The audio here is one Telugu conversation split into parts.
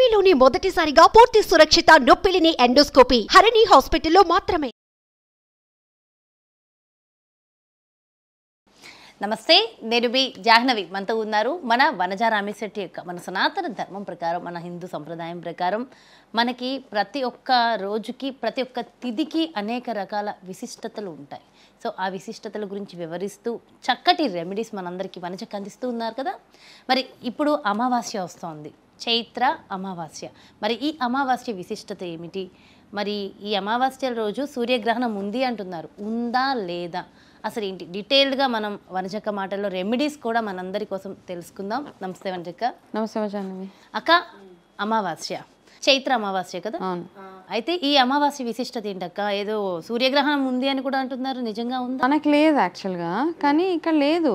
ఏపీలోని మొదటిసారిగా పూర్తి సురక్షిత నొప్పిలిని ఎండోస్కోపీ హరిణి హాస్పిటల్లో మాత్రమే నమస్తే నేను మీ జాహ్నవి మనతో ఉన్నారు మన వనజా రామేశెట్టి యొక్క మన సనాతన ధర్మం ప్రకారం మన హిందూ సంప్రదాయం ప్రకారం మనకి ప్రతి ఒక్క రోజుకి ప్రతి ఒక్క తిథికి అనేక రకాల విశిష్టతలు ఉంటాయి సో ఆ విశిష్టతల గురించి వివరిస్తూ చక్కటి రెమెడీస్ మనందరికీ వనజకు అందిస్తూ ఉన్నారు కదా మరి ఇప్పుడు అమావాస్య వస్తోంది చైత్ర అమావాస్య మరి ఈ అమావాస్య విశిష్టత ఏమిటి మరి ఈ అమావాస్య రోజు సూర్యగ్రహణం ఉంది అంటున్నారు ఉందా లేదా అసలు ఏంటి డీటెయిల్డ్గా మనం వనజక్క మాటల్లో రెమెడీస్ కూడా మనందరి కోసం తెలుసుకుందాం నమస్తే వనజక్క నమస్తే జాహ్నవి అక్క అమావాస్య చైత్ర అమావాస్య కదా అవును అయితే ఈ అమావాస్య విశిష్టత ఏంటక్క ఏదో సూర్యగ్రహణం ఉంది అని కూడా అంటున్నారు నిజంగా ఉందా మనకు లేదు యాక్చువల్గా కానీ ఇక్కడ లేదు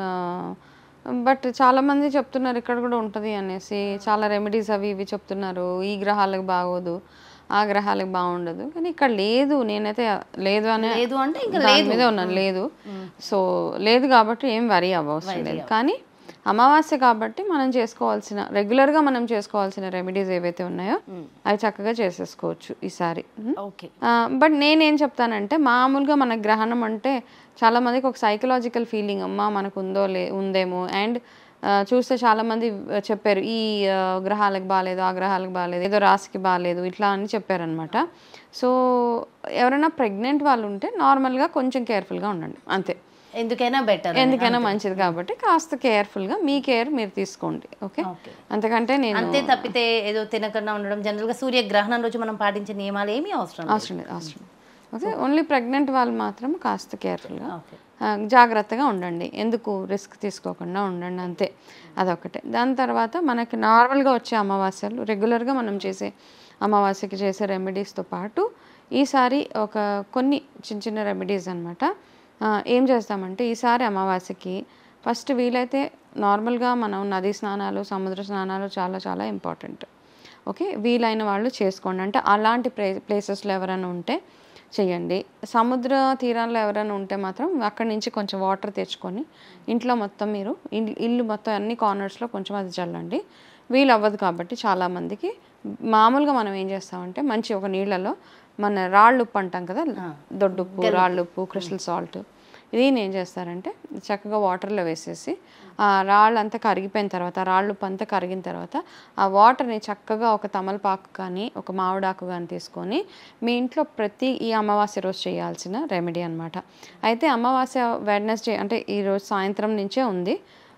బట్ చాలా మంది చెప్తున్నారు ఇక్కడ కూడా ఉంటుంది అనేసి చాలా రెమెడీస్ అవి ఇవి చెప్తున్నారు ఈ గ్రహాలకు బాగోదు ఆ గ్రహాలకు బాగుండదు కానీ ఇక్కడ లేదు నేనైతే లేదు అనే లేదు అంటే ఇంకా దాని మీదే ఉన్నాను లేదు సో లేదు కాబట్టి ఏం వరి అవ్వవసరం లేదు కానీ అమావాస్య కాబట్టి మనం చేసుకోవాల్సిన రెగ్యులర్గా మనం చేసుకోవాల్సిన రెమెడీస్ ఏవైతే ఉన్నాయో అవి చక్కగా చేసేసుకోవచ్చు ఈసారి ఉం? ఓకే బట్ నేనేం చెప్తానంటే మామూలుగా మన గ్రహణం అంటే చాలా మందికి ఒక సైకలాజికల్ ఫీలింగ్ అమ్మా మనకు ఉందో లే ఉందేమో అండ్ చూస్తే చాలా మంది చెప్పారు ఈ ఆ, గ్రహాలకు బాగాలేదు ఆ గ్రహాలకు బాగాలేదు ఏదో రాశికి బాగాలేదు ఇట్లా అని చెప్పారనమాట సో ఎవరైనా ప్రెగ్నెంట్ వాళ్ళు ఉంటే నార్మల్గా కొంచెం కేర్ఫుల్గా ఉండండి అంతే ఎందుకైనా బెటర్ ఎందుకైనా మంచిది కాబట్టి కాస్త కేర్ఫుల్గా మీ కేర్ మీరు తీసుకోండి ఓకే ఓకే అంతకంటే నేను అంతే తప్పితే ఏదో తినకుండా ఉండడం జనరల్గా సూర్యగ్రహణం రోజు మనం పాటించే నియమాలు ఏమీ అవసరం లేదు. అవసరం లేదు అవసరం లేదు ఓకే ఓన్లీ ప్రెగ్నెంట్ వాళ్ళు మాత్రం కాస్త కేర్ఫుల్గా ఓకే జాగ్రత్తగా ఉండండి ఎందుకు రిస్క్ తీసుకోకుండా ఉండండి అంతే అదొకటే దాని తర్వాత మనకి నార్మల్గా వచ్చే అమావాస్యలు రెగ్యులర్గా మనం చేసే అమావాస్యకి చేసే రెమెడీస్తో పాటు ఈసారి ఒక కొన్ని చిన్న చిన్న రెమెడీస్ అనమాట ఏం చేస్తామంటే ఈసారి అమావాస్యకి ఫస్ట్ వీలైతే నార్మల్గా మనం నదీ స్నానాలు సముద్ర స్నానాలు చాలా చాలా ఇంపార్టెంట్ ఓకే వీలైన వాళ్ళు చేసుకోండి అంటే అలాంటి ప్లే ప్లేసెస్లో ఎవరైనా ఉంటే చేయండి సముద్ర తీరాల్లో ఎవరైనా ఉంటే మాత్రం అక్కడి నుంచి కొంచెం వాటర్ తెచ్చుకొని ఇంట్లో మొత్తం మీరు ఇల్- ఇల్లు మొత్తం అన్ని కార్నర్స్లో కొంచెం అది చల్లండి వీలు అవ్వదు కాబట్టి చాలామందికి మామూలుగా మనం ఏం చేస్తామంటే మంచి ఒక నీళ్ళలో మన రాళ్ళు ఉప్పు అంటాం కదా దొడ్డుప్పు రాళ్ళు ఉప్పు క్రిస్టల్ సాల్ట్ ఇది ఏం చేస్తారంటే చక్కగా వాటర్లో వేసేసి ఆ రాళ్ళు అంతా కరిగిపోయిన తర్వాత ఆ రాళ్ళు ఉప్పు అంతా కరిగిన తర్వాత ఆ వాటర్ని చక్కగా ఒక తమలపాకు కానీ ఒక మామిడాకు కానీ తీసుకొని మీ ఇంట్లో ప్రతి ఈ అమావాస్య రోజు చేయాల్సిన రెమెడీ అన్నమాట అయితే అమావాస్య వెడ్నెస్డే అంటే ఈ రోజు సాయంత్రం నుంచే ఉంది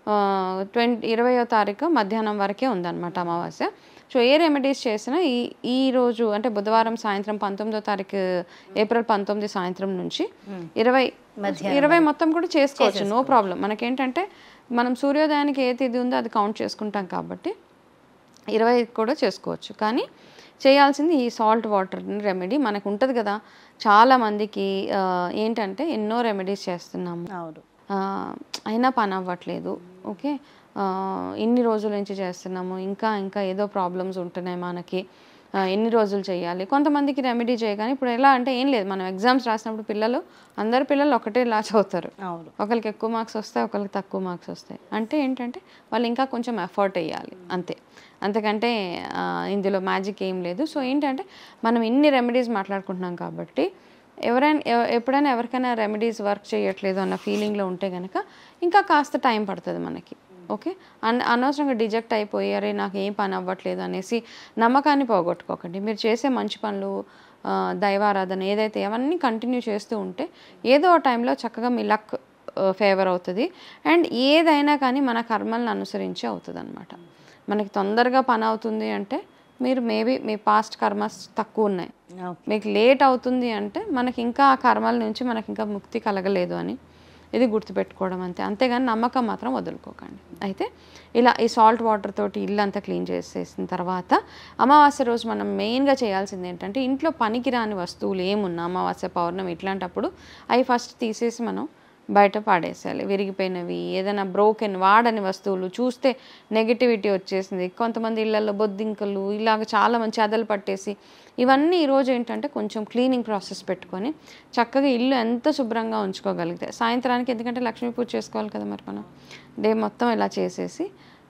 ట్వంటీ ఇరవయో తారీఖు మధ్యాహ్నం వరకే ఉందన్నమాట అమావాస్య సో ఏ రెమెడీస్ చేసినా ఈ ఈ రోజు అంటే బుధవారం సాయంత్రం పంతొమ్మిదో తారీఖు ఏప్రిల్ పంతొమ్మిది సాయంత్రం నుంచి ఇరవై ఇరవై మొత్తం కూడా చేసుకోవచ్చు నో ప్రాబ్లం మనకేంటంటే మనం సూర్యోదయానికి ఏ తిథి ఉందో అది కౌంట్ చేసుకుంటాం కాబట్టి ఇరవై కూడా చేసుకోవచ్చు కానీ చేయాల్సింది ఈ సాల్ట్ వాటర్ రెమెడీ మనకు ఉంటుంది కదా చాలా మందికి ఆ, ఏంటంటే ఎన్నో రెమెడీస్ చేస్తున్నాము అవును ఆ, అయినా పని అవ్వట్లేదు ఓకే ఆ, ఇన్ని రోజుల నుంచి చేస్తున్నాము ఇంకా ఇంకా ఏదో ప్రాబ్లమ్స్ ఉంటున్నాయి మనకి ఆ, ఎన్ని రోజులు చేయాలి కొంతమందికి రెమెడీ చేయగానే ఇప్పుడు ఎలా అంటే ఏం లేదు మనం ఎగ్జామ్స్ రాసినప్పుడు పిల్లలు అందరు పిల్లలు ఒకటేలా చదువుతారు అవును ఒకరికి ఎక్కువ మార్క్స్ వస్తాయి ఒకరికి తక్కువ మార్క్స్ వస్తాయి అంటే ఏంటంటే వాళ్ళు ఇంకా కొంచెం ఎఫర్ట్ వేయాలి అంతే అంతకంటే ఆ, ఇందులో మ్యాజిక్ ఏం లేదు సో ఏంటంటే మనం ఇన్ని రెమెడీస్ మాట్లాడుకుంటున్నాం కాబట్టి ఎవరైనా ఎవ- ఎప్పుడైనా ఎవరికైనా రెమెడీస్ వర్క్ చేయట్లేదు అన్న ఫీలింగ్లో ఉంటే కనుక ఇంకా కాస్త టైం పడుతుంది మనకి ఓకే అన్ అనవసరంగా డిజెక్ట్ అయిపోయి అరే నాకు ఏం పని అవ్వట్లేదు అనేసి నమ్మకాన్ని పోగొట్టుకోకండి మీరు చేసే మంచి పనులు ఆ, దైవారాధన ఏదైతే అవన్నీ కంటిన్యూ చేస్తూ ఉంటే ఏదో ఒక టైంలో చక్కగా మీ లక్ ఫేవర్ అవుతుంది అండ్ ఏదైనా కానీ మన కర్మలను అనుసరించి అవుతుంది అనమాట మనకి తొందరగా పని అవుతుంది అంటే మీరు మేబీ మీ పాస్ట్ కర్మస్ తక్కువ ఉన్నాయి ఓకే. మీకు లేట్ అవుతుంది అంటే మనకి ఇంకా ఆ కర్మల నుంచి మనకి ఇంకా ముక్తి కలగలేదు అని ఇది గుర్తుపెట్టుకోవడం అంతే అంతేగాని నమ్మకం మాత్రం వదులుకోకండి అయితే ఇలా ఈ సాల్ట్ వాటర్ తోటి ఇల్లు అంతా క్లీన్ చేసేసిన తర్వాత అమావాస్య రోజు మనం మెయిన్గా చేయాల్సింది ఏంటంటే ఇంట్లో పనికిరాని వస్తువులు ఏమున్నా అమావాస్య పౌర్ణమి ఇట్లాంటప్పుడు అవి ఫస్ట్ తీసేసి మనం బయట పాడేసేయాలి విరిగిపోయినవి ఏదైనా బ్రోకెన్ వాడని వస్తువులు చూస్తే నెగిటివిటీ వచ్చేసింది కొంతమంది ఇళ్లలో బొద్దింకలు ఇలాగ చాలా మంచి చెదలు పట్టేసి ఇవన్నీ ఈరోజు ఏంటంటే కొంచెం క్లీనింగ్ ప్రాసెస్ పెట్టుకొని చక్కగా ఇల్లు ఎంత శుభ్రంగా ఉంచుకోగలిగితే సాయంత్రానికి ఎందుకంటే లక్ష్మీ పూజ చేసుకోవాలి కదా మరి మనం డే మొత్తం ఇలా చేసేసి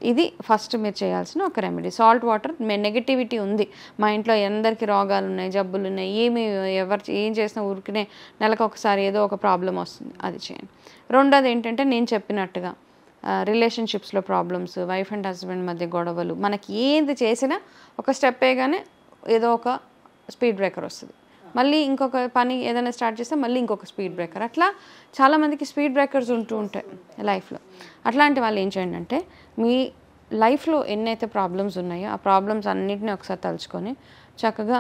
ఇది ఫస్ట్ మీరు చేయాల్సిన ఒక రెమెడీ సాల్ట్ వాటర్ నెగటివిటీ ఉంది మా ఇంట్లో అందరికీ రోగాలు ఉన్నాయి జబ్బులు ఉన్నాయి ఏమి ఎవరు ఏం చేసినా ఊరికనే నెలకు ఒకసారి ఏదో ఒక ప్రాబ్లం వస్తుంది అది చేయండి రెండోది ఏంటంటే నేను చెప్పినట్టుగా రిలేషన్షిప్స్లో ప్రాబ్లమ్స్ వైఫ్ అండ్ హస్బెండ్ మధ్య గొడవలు మనకి ఏది చేసినా ఒక స్టెప్ వేయగానే ఏదో ఒక స్పీడ్ బ్రేకర్ వస్తుంది మళ్ళీ ఇంకొక పని ఏదైనా స్టార్ట్ చేస్తే మళ్ళీ ఇంకొక స్పీడ్ బ్రేకర్ అట్లా చాలామందికి స్పీడ్ బ్రేకర్స్ ఉంటూ ఉంటాయి లైఫ్లో అట్లాంటి వాళ్ళు ఏం చేయండి అంటే మీ లైఫ్లో ఎన్నైతే ప్రాబ్లమ్స్ ఉన్నాయో ఆ ప్రాబ్లమ్స్ అన్నిటిని ఒకసారి తలుచుకొని చక్కగా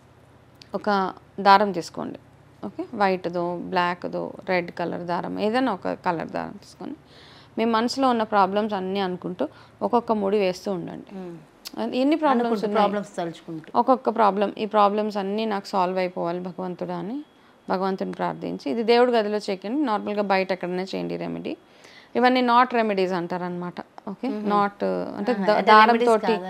ఒక దారం తీసుకోండి ఓకే వైట్దో బ్లాక్దో రెడ్ కలర్ దారం ఏదైనా ఒక కలర్ దారం తీసుకొని మీ మనసులో ఉన్న ప్రాబ్లమ్స్ అన్నీ అనుకుంటూ ఒక్కొక్క ముడి వేస్తూ ఉండండి ఎన్ని ప్రాబ్లమ్స్ ఉన్నాయి ప్రాబ్లమ్స్ తలుచుకుంటూ ఒక్కొక్క ప్రాబ్లం ఈ ప్రాబ్లమ్స్ అన్నీ నాకు సాల్వ్ అయిపోవాలి భగవంతుడా అని భగవంతుని ప్రార్థించి ఇది దేవుడి గదిలో చేయకండి నార్మల్గా బయట ఎక్కడైనా చేయండి రెమెడీ ఇవన్నీ నాట్ రెమెడీస్ అంటారనమాట ఓకే నాట్ అంటే ద- దారంతో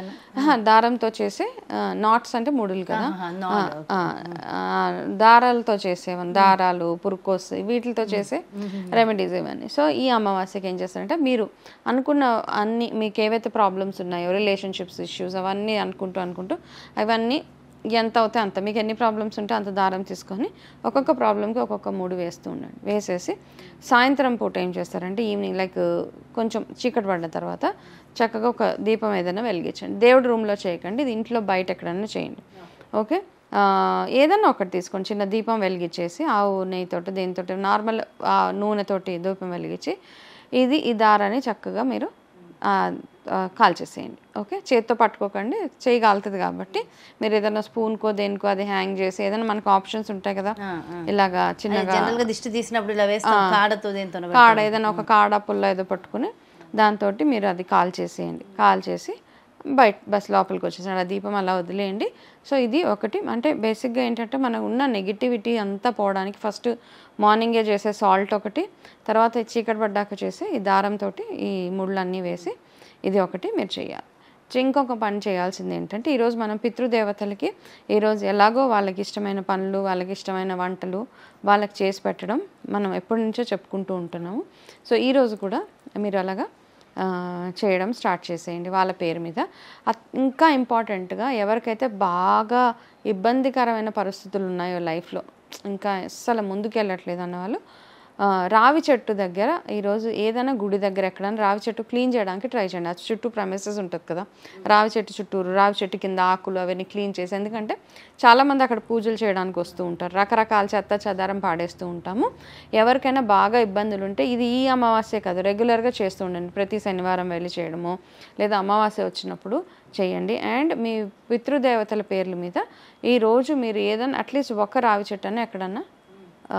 దారంతో చేసే నాట్స్ అంటే ముడులు కదా ఆ, ఆ, ఆ, దారాలతో చేసేవన్నీ దారాలు పురుకోస్ వీటితో చేసే రెమెడీస్ ఇవన్నీ సో ఈ అమావాస్యకి ఏం చేస్తారంటే మీరు అనుకున్న అన్ని మీకు ఏవైతే ప్రాబ్లమ్స్ ఉన్నాయో రిలేషన్షిప్స్ ఇష్యూస్ అవన్నీ అనుకుంటూ అనుకుంటూ అవన్నీ ఎంత అవుతే అంత మీకు ఎన్ని ప్రాబ్లమ్స్ ఉంటే అంత దారం తీసుకొని ఒక్కొక్క ప్రాబ్లంకి ఒక్కొక్క మూడు వేస్తూ ఉండండి వేసేసి సాయంత్రం పూట ఏం చేస్తారంటే ఈవినింగ్ లైక్ కొంచెం చీకటి పడిన తర్వాత చక్కగా ఒక దీపం ఏదైనా వెలిగించండి దేవుడి రూమ్లో చేయకండి ఇది ఇంట్లో బయట ఎక్కడైనా చేయండి ఓకే ఆ, ఏదైనా ఒకటి తీసుకోండి చిన్న దీపం వెలిగించేసి ఆవు నెయ్యితోటి దేనితోటి నార్మల్ నూనెతోటి దీపం వెలిగించి ఇది ఈ దారాన్ని చక్కగా మీరు ఆ, ఆ, కాల్చేసేయండి ఓకే చేత్తో పట్టుకోకండి చేయి కాలుతుంది కాబట్టి మీరు ఏదైనా స్పూన్కో దేనికో అది హ్యాంగ్ చేసి ఏదైనా మనకు ఆప్షన్స్ ఉంటాయి కదా ఇలాగా చిన్నగా జనరల్ గా దిష్టి తీసినప్పుడు ఇలా వేస్తాం కాడతో దేంతో కాడ ఏదైనా ఒక కాడ పుల్ల ఏదో పట్టుకుని దాంతో మీరు అది కాల్ చేసేయండి కాల్ చేసి బయట బస్ లోపలికి వచ్చేసాడు ఆ దీపం అలా వదిలేయండి సో ఇది ఒకటి అంటే బేసిక్గా ఏంటంటే మనకు ఉన్న నెగిటివిటీ అంతా పోవడానికి ఫస్ట్ మార్నింగే చేసే సాల్ట్ ఒకటి తర్వాత ఈ చీకటి పడ్డాక చేసి ఈ దారంతో ఈ ముళ్ళన్నీ వేసి ఇది ఒకటి మీరు చేయాలి చే- ఇంకొక పని చేయాల్సింది ఏంటంటే ఈరోజు మనం పితృదేవతలకి ఈరోజు ఎలాగో వాళ్ళకి ఇష్టమైన పనులు వాళ్ళకి ఇష్టమైన వంటలు వాళ్ళకి చేసి పెట్టడం మనం ఎప్పటి నుంచో చెప్పుకుంటూ ఉంటున్నాము సో ఈరోజు కూడా మీరు అలాగా ఆ, చేయడం స్టార్ట్ చేసేయండి వాళ్ళ పేరు మీద అత్- ఇంకా ఇంపార్టెంట్గా ఎవరికైతే బాగా ఇబ్బందికరమైన పరిస్థితులు ఉన్నాయో లైఫ్లో ఇంకా అస్సలు ముందుకు వెళ్ళట్లేదు అన్న వాళ్ళు ఆ, రావి చెట్టు దగ్గర ఈరోజు ఏదైనా గుడి దగ్గర ఎక్కడైనా రావి చెట్టు క్లీన్ చేయడానికి ట్రై చేయండి అది చుట్టూ ప్రమిసెస్ ఉంటుంది కదా రావి చెట్టు చుట్టూరు రావి చెట్టు కింద ఆకులు అవన్నీ క్లీన్ చేసి ఎందుకంటే చాలామంది అక్కడ పూజలు చేయడానికి వస్తూ ఉంటారు రకరకాల చెత్త చెదారం పాడేస్తూ ఉంటాము ఎవరికైనా బాగా ఇబ్బందులు ఉంటే ఇది ఈ అమావాస్య కాదు రెగ్యులర్గా చేస్తూ ఉండండి ప్రతి శనివారం వెళ్ళి చేయడము లేదా అమావాస్య వచ్చినప్పుడు చేయండి అండ్ మీ పితృదేవతల పేర్ల మీద ఈ రోజు మీరు ఏదైనా అట్లీస్ట్ ఒక్క రావి చెట్టు అని ఎక్కడన్నా ఆ,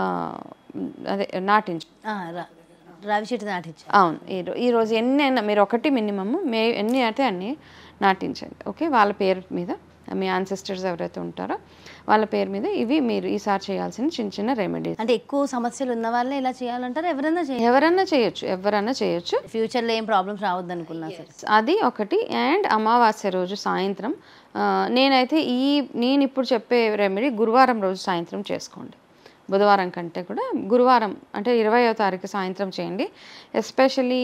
అదే నాటించు ఆ, రా- రావి చెట్టు నాటించా అవును ఈ రో- ఈ రోజు ఎన్ని అయినా మీరు ఒకటి మినిమమ్ మే ఎన్ని అయితే అన్ని నాటించండి ఓకే వాళ్ళ పేరు మీద మీ యాన్సిస్టర్స్ ఎవరైతే ఉంటారో వాళ్ళ పేరు మీద ఇవి మీరు ఈసారి చేయాల్సిన చిన్న చిన్న రెమెడీస్ అంటే ఎక్కువ సమస్యలు ఉన్న వాళ్ళే ఇలా చేయాలంటారా ఎవరైనా చేయాలి ఎవరన్నా చేయొచ్చు ఎవరన్నా చేయొచ్చు ఫ్యూచర్ లో ఏం ప్రాబ్లమ్స్ రావద్దు అనుకున్నా సరే అది ఒకటి అండ్ అమావాస్య రోజు సాయంత్రం ఆ, నేనైతే ఈ నేను ఇప్పుడు చెప్పే రెమెడీ గురువారం రోజు సాయంత్రం చేసుకోండి బుధవారం కంటే కూడా గురువారం అంటే ఇరవయో తారీఖు సాయంత్రం చేయండి ఎస్పెషలీ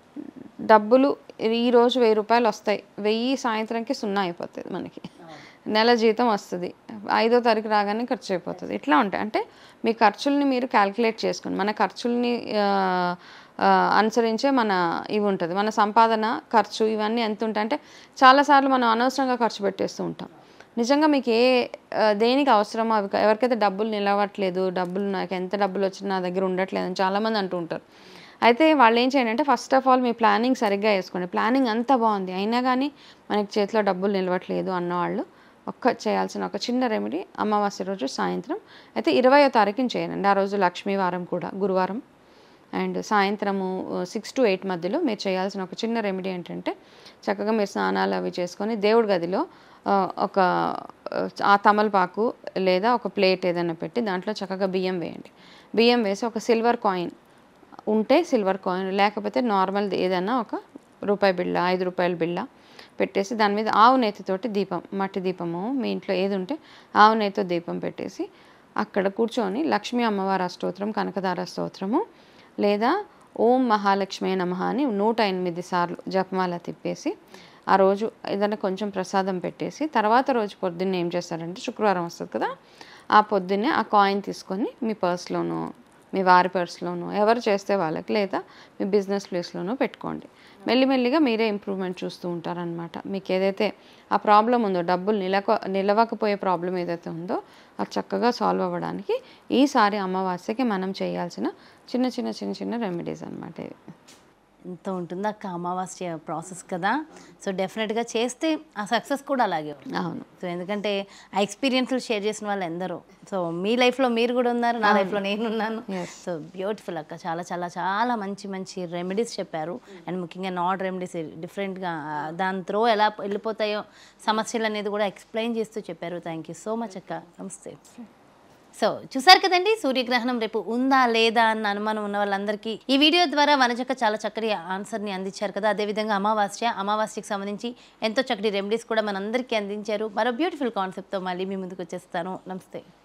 డబ్బులు ఈ రోజు వెయ్యి రూపాయలు వస్తాయి వెయ్యి సాయంత్రంకి సున్నా అయిపోతుంది మనకి నెల జీతం వస్తుంది ఐదో తారీఖు రాగానే ఖర్చు అయిపోతుంది ఇట్లా ఉంటాయి అంటే మీ ఖర్చుల్ని మీరు క్యాల్కులేట్ చేసుకోండి మన ఖర్చుల్ని ఆ, ఆ, అనుసరించే మన ఇవి ఉంటుంది మన సంపాదన ఖర్చు ఇవన్నీ ఎంత ఉంటాయి అంటే చాలాసార్లు మనం అనవసరంగా ఖర్చు పెట్టేస్తూ ఉంటాం నిజంగా మీకు ఏ ఆ, దేనికి అవసరమో అవి కా- ఎవరికైతే డబ్బులు నిలవట్లేదు డబ్బులు నాకు ఎంత డబ్బులు వచ్చినా నా దగ్గర ఉండట్లేదు అని చాలామంది అంటూ ఉంటారు అయితే వాళ్ళు ఏం చేయండి అంటే ఫస్ట్ ఆఫ్ ఆల్ మీ ప్లానింగ్ సరిగ్గా వేసుకోండి ప్లానింగ్ అంతా బాగుంది అయినా కానీ మనకి చేతిలో డబ్బులు నిలవట్లేదు అన్నవాళ్ళు ఒక్క చేయాల్సిన ఒక చిన్న రెమెడీ అమావాస్య రోజు సాయంత్రం అయితే ఇరవయో తారీఖున చేయండి ఆ రోజు లక్ష్మీవారం కూడా గురువారం అండ్ సాయంత్రము సిక్స్ టు ఎయిట్ మధ్యలో మీరు చేయాల్సిన ఒక చిన్న రెమెడీ ఏంటంటే చక్కగా మీరు స్నానాలు అవి చేసుకొని దేవుడి గదిలో ఆ, ఒక ఆ, ఆ తమలపాకు లేదా ఒక ప్లేట్ ఏదైనా పెట్టి దాంట్లో చక్కగా బియ్యం వేయండి బియ్యం వేసి ఒక సిల్వర్ కాయిన్ ఉంటే సిల్వర్ కాయిన్ లేకపోతే నార్మల్ ఏదైనా ఒక రూపాయి బిళ్ళ ఐదు రూపాయల బిళ్ళ పెట్టేసి దాని మీద ఆవు నేతితోటి దీపం మట్టి దీపము మీ ఇంట్లో ఏది ఉంటే ఆవు నేతితో దీపం పెట్టేసి అక్కడ కూర్చొని లక్ష్మీ అమ్మవారి స్తోత్రం కనకదార స్తోత్రము లేదా ఓం మహాలక్ష్మి నమః అని నూట ఎనిమిది సార్లు జపమాల తిప్పేసి ఆ రోజు ఏదైనా కొంచెం ప్రసాదం పెట్టేసి తర్వాత రోజు పొద్దున్నే ఏం చేస్తారంటే శుక్రవారం వస్తుంది కదా ఆ పొద్దున్నే ఆ కాయిన్ తీసుకొని మీ పర్స్లోనో మీ వారి పర్స్లోనో ఎవరు చేస్తే వాళ్ళకి లేదా మీ బిజినెస్ ప్లేస్లోనో పెట్టుకోండి మెల్లిమెల్లిగా మీరే ఇంప్రూవ్మెంట్ చూస్తూ ఉంటారనమాట మీకు ఏదైతే ఆ ప్రాబ్లం ఉందో డబ్బులు నిలక నిలవకపోయే ప్రాబ్లం ఏదైతే ఉందో అది చక్కగా సాల్వ్ అవ్వడానికి ఈసారి అమావాస్యకి మనం చేయాల్సిన చిన్న చిన్న చిన్న చిన్న రెమెడీస్ అనమాట ఇవి ఎంత ఉంటుంది అక్క అమావాస్య ప్రాసెస్ కదా సో డెఫినెట్గా చేస్తే ఆ సక్సెస్ కూడా అలాగే ఉంటుంది. అవును సో ఎందుకంటే ఆ ఎక్స్పీరియన్స్లు షేర్ చేసిన వాళ్ళు ఎందరో సో మీ లైఫ్లో మీరు కూడా ఉన్నారు నా లైఫ్లో నేను ఉన్నాను Yes. సో బ్యూటిఫుల్ అక్క చాలా చాలా చాలా మంచి మంచి రెమెడీస్ చెప్పారు అండ్ ముఖ్యంగా నాట్ రెమెడీస్ డిఫరెంట్గా దాని త్రో ఎలా వెళ్ళిపోతాయో సమస్యలు అనేది కూడా ఎక్స్ప్లెయిన్ చేస్తూ చెప్పారు థ్యాంక్ యూ సో మచ్ అక్క నమస్తే సో చూసారు కదండి సూర్యగ్రహణం రేపు ఉందా లేదా అన్న అనుమానం ఉన్న వాళ్ళందరికీ ఈ వీడియో ద్వారా వనజక్క చాలా చక్కటి ఆన్సర్ని అందించారు కదా అదేవిధంగా అమావాస్య అమావాస్యకి సంబంధించి ఎంతో చక్కటి రెమెడీస్ కూడా మనందరికీ అందించారు మరో బ్యూటిఫుల్ కాన్సెప్ట్తో మళ్ళీ మీ ముందుకు వచ్చేస్తాను నమస్తే